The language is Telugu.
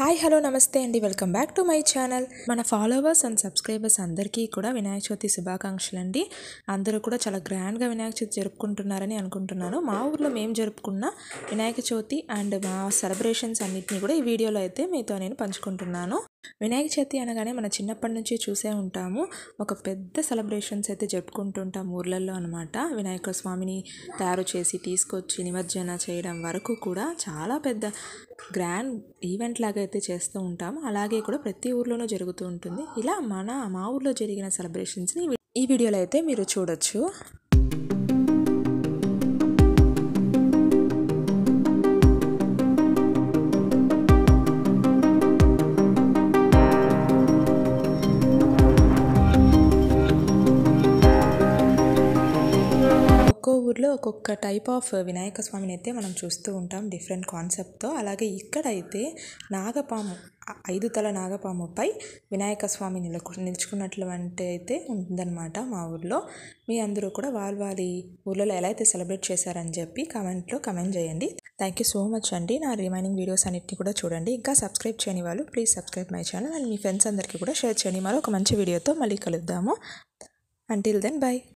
హాయ్ హలో నమస్తే అండి welcome back to my channel మన ఫాలోవర్స్ అండ్ సబ్స్క్రైబర్స్ అందరికీ కూడా వినాయక చవితి శుభాకాంక్షలు అండి అందరూ కూడా చాలా గ్రాండ్గా వినాయక చవితి జరుపుకుంటున్నారని అనుకుంటున్నాను మా ఊర్లో మేము జరుపుకున్న వినాయక చవితి అండ్ మా సెలబ్రేషన్స్ అన్నిటిని కూడా ఈ వీడియోలో అయితే మీతో నేను పంచుకుంటున్నాను వినాయక చవితి అనగానే మన చిన్నప్పటి నుంచి చూసే ఉంటాము ఒక పెద్ద సెలబ్రేషన్స్ అయితే జరుపుకుంటుంటాం ఊర్లలో అనమాట వినాయక స్వామిని తయారు చేసి తీసుకొచ్చి నిమజ్జన చేయడం వరకు కూడా చాలా పెద్ద గ్రాండ్ ఈవెంట్ లాగా అయితే చేస్తూ ఉంటాము అలాగే కూడా ప్రతి ఊర్లోనూ జరుగుతూ ఉంటుంది ఇలా మన మా ఊర్లో జరిగిన సెలబ్రేషన్స్ని ఈ వీడియోలో అయితే మీరు చూడొచ్చు ఒక్కో ఊర్లో ఒక్కొక్క టైప్ ఆఫ్ వినాయక స్వామిని అయితే మనం చూస్తూ ఉంటాం డిఫరెంట్ కాన్సెప్ట్తో అలాగే ఇక్కడైతే నాగపాము ఆ ఐదు తల నాగపాముపై వినాయక స్వామి నిలకు నిలుచుకున్నటువంటి అయితే ఉందన్నమాట మా ఊర్లో మీ అందరూ కూడా వాళ్ళ వాళ్ళ ఊర్లలో ఎలా అయితే సెలబ్రేట్ చేశారని చెప్పి కామెంట్లో కమెంట్ చేయండి థ్యాంక్ యూ సో మచ్ అండి నా రిమైనింగ్ వీడియోస్ అన్నిటిని కూడా చూడండి ఇంకా సబ్స్క్రైబ్ చేయని వాళ్ళు please subscribe my channel and మీ ఫ్రెండ్స్ అందరికీ కూడా షేర్ చేయండి మరో ఒక మంచి వీడియోతో మళ్ళీ కలుద్దాము అంటిల్ దెన్ బై